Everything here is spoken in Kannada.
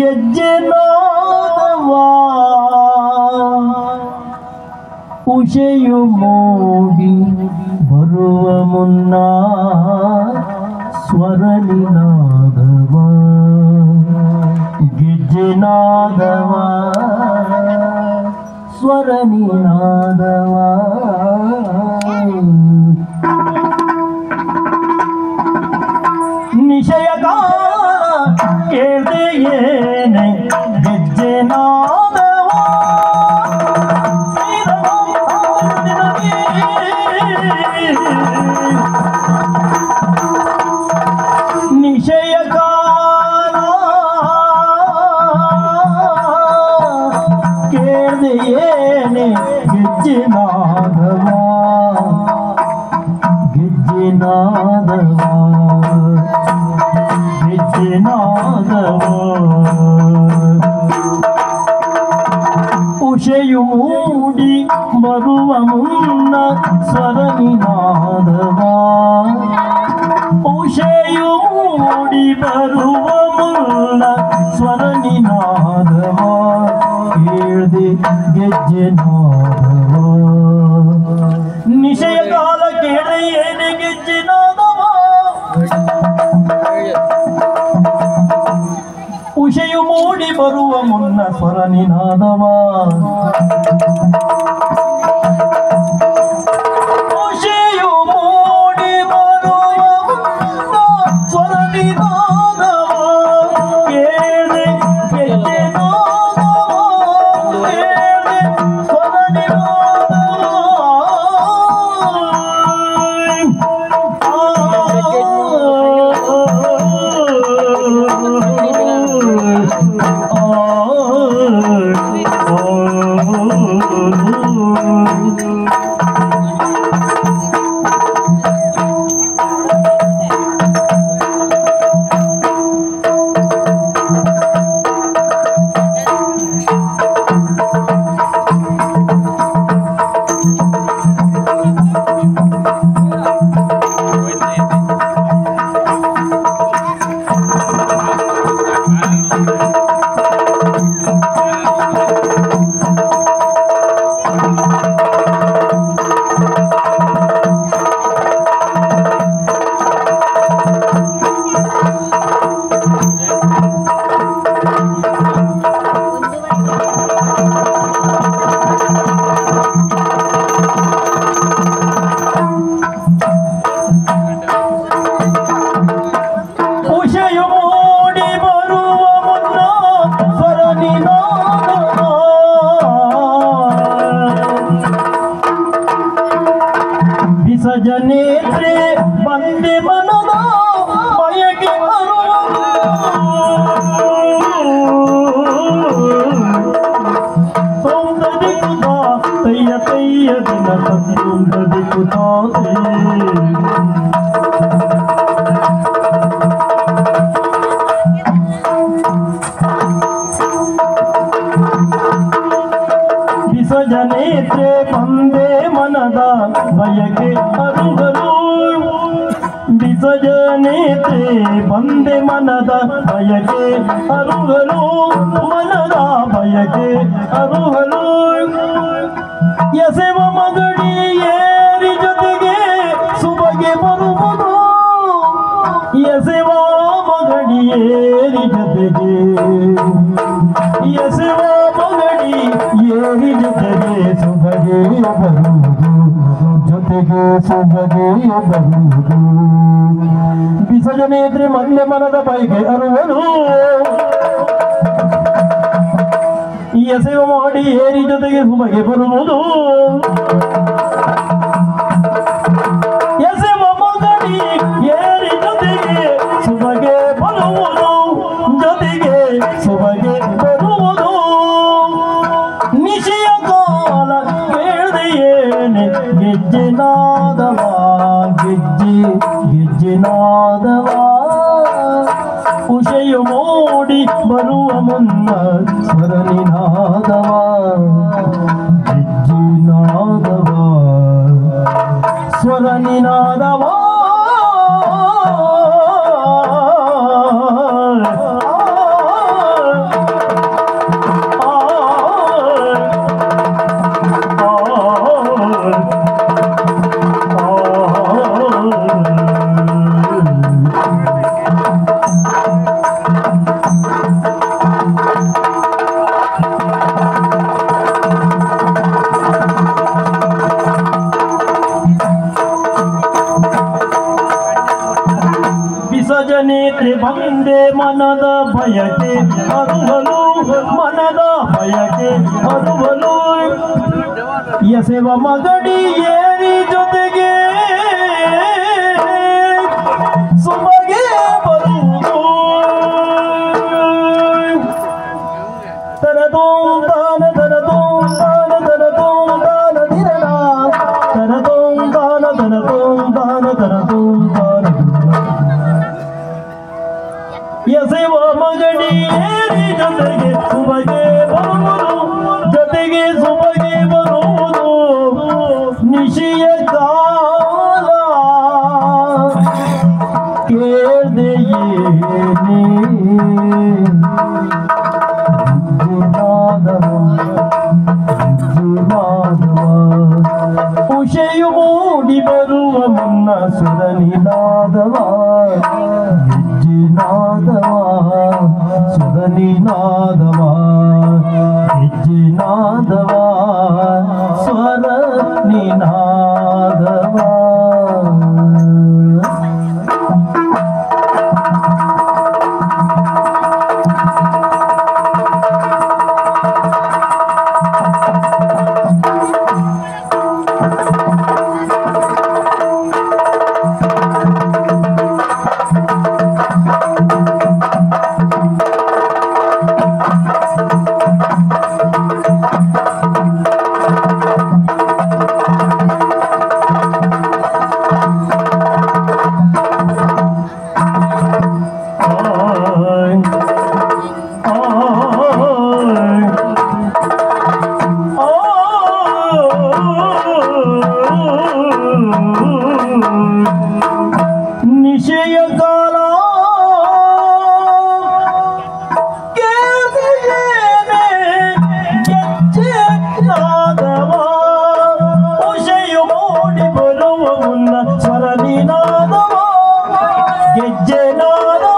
ಗೆಜ್ಜೆ ನಾದವಾ ಉಷೆಯು ಮೂಡಿ ಬರುವ ಮುನ್ನ ಸ್ವರನಿನಾದವ ಗೆಜ್ಜೆ ನಾದವ ಸ್ವರನಿನಾದವ ನಿಶಯ ಕೇಳ್ದೆ ಏನೆ ಗೆಜ್ಜೆ ನಾದವ ನಿಶಯ ಕಾಲ ಕೇಳ್ದೆ ಏನೆ ಗೆಜ್ಜೆ ನಾದವ ಗೆಜ್ಜೆ ನಾದವ ಗೆಜ್ಜೆ ನಾದವ ಉಷೆಯು ಮೂಡಿ ಬರುವ ಮುನ್ನ ಸ್ವರನಿನಾದವ ಉಷೆಯು ಮೂಡಿ ಬರುವ ಮುನ್ನ ಸ್ವರನಿನಾದವ ಕೇಳ್ದೆ ಗೆಜ್ಜೆ ನಾದವ ನಿಶಯ ಕಾಲ ಕೇಳಿ ಏನೆ ಗೆಜ್ಜೆ ನಾದವ ಉಷೆಯು ಮೂಡಿ ಬರುವ ಮುನ್ನ ಸ್ವರ ನಿನಾದವ ಉಷೆಯು ಮೂಡಿ ಬರುವ ಮುನ್ನ ಸ್ವರ ನಿನಾದವ ಕೇಳಿ ಗೆಜ್ಜೆ ನಾದವ ಕೇಳಿ ಸ್ವರ ಉಷೆಯು ಮೂಡಿ ಬರುವ ಮುನ್ನ ಸ್ವರ ನಿನಾದವ ವಿಸರ್ಜನೇತ್ರೆ ಬಂದೆ ಮನದ ಬಯಕೆ ಸೌಂದರ್ಯ ಕುತ ತಯ್ಯ ತಯ್ಯ ದಿನ ಸೌಂದರ್ಯ ಕುತಾತೆ ವಿಸರ್ಜನೇತ್ರೆ ಬಂದೆ ಮನದ ಬಯಕೆ ಅರುಗರು ವಿಸರ್ಜನೇತ್ರೆ ಬಂದೆ ಮನದ ಬಯಕೆ ಅರುಗರು ಮನದ ಬಯಕೆ ಅರುಹಲು ಎಸೆವ ಮಗಡಿ ಏರಿ ಜೊತೆಗೆ ಸುಬಗೆ ಬರುವುದು ಎಸೆವ ಮಗಡಿ ಏರಿ ಜೊತೆಗೆ ಎಸೆವ ಮಗಡಿ ಏರಿ ಜೊತೆಗೆ ಸುಬಗೆ ಬರುವುದು ಜೊತೆಗೆ ಸುಬಗೆ ಬರುವುದು ವಿಸರ್ಜನೆ ಇದ್ರೆ ಮಂದೆ ಮನದ ಬೈಗೆ ಅರುವನು ಈ ಎಸೆವ ಮಾಡಿ ಏರಿ ಜೊತೆಗೆ ಸುಬಗೆ ಬರುವುದು ಎಸೆವ ಮಗಡಿ ಏರಿ ಜೊತೆಗೆ ಸುಬಗೆ ಬರುವುದು ಜೊತೆಗೆ ಸುಬಗೆ ಬರುವುದು ನಿಶೆಯ ಕಾಲ ಕೇಳದೆ ಏನೆ ಗೆಜ್ಜೆ ನಾದವ ಗೆಜ್ಜೆ ಗೆಜ್ಜೆ ನಾದವ ಉಷೆಯು ಮೂಡಿ ಬರುವ ಮುನ್ನ ಸ್ವರನಿನಾದವ ಗೆಜ್ಜೆ ನಾದವ ಸ್ವರನಿನಾದವ ಸಜನೇತ್ರೆ ಬಂದೆ ಮನದ ಬಯಕೆ ಅರುವಲು ಮನದ ಬಯಕೆ ಅರುವಲು ಎಸೆವ ಮಗಡಿ ಏರಿ ಜೊತೆಗೆ ಸುಮಗೆ ಬರುವುದು ತರದೋಂ ತಾನ ತರದೋಂ ತಾನ ತರದೋಂ ತಾನ ದಿರಣ ತರದೋಂ ತಾನ ತರದೋಂ ತಾನ ತರದೋಂ ತಾನ ಎಸೆವ ಮಗಡಿ ಏರಿ ಜೊತೆಗೆ ಸುಬಗೆ ಬರುವುದು ಜೊತೆಗೆ ಸುಬಗೆ ಬರುವುದು ನಿಶಿಯ ಕಾಲ ಕೇಳ್ದೆಯೇ ಉಷೆಯು ಮೂಡಿ ಬರುವ ಮುನ್ನ ಸುರನಿನಾದವ ಹೆಜ್ಜಿನಾದವ ಸುರನಿನಾದವ ಹೆಜ್ಜಿನಾದವ ಸ್ವರ ನಿನಾದವ ನಿಶೆಯ ಕಾಲ ಕೇಳಿಯೇನೆ ಗೆಜ್ಜೆನಾದವ ಉಷೆಯು ಮೂಡಿ ಬರುವ ಮುನ್ನ ಸ್ವರನಿನಾದವ ಗೆಜ್ಜೆನಾದವ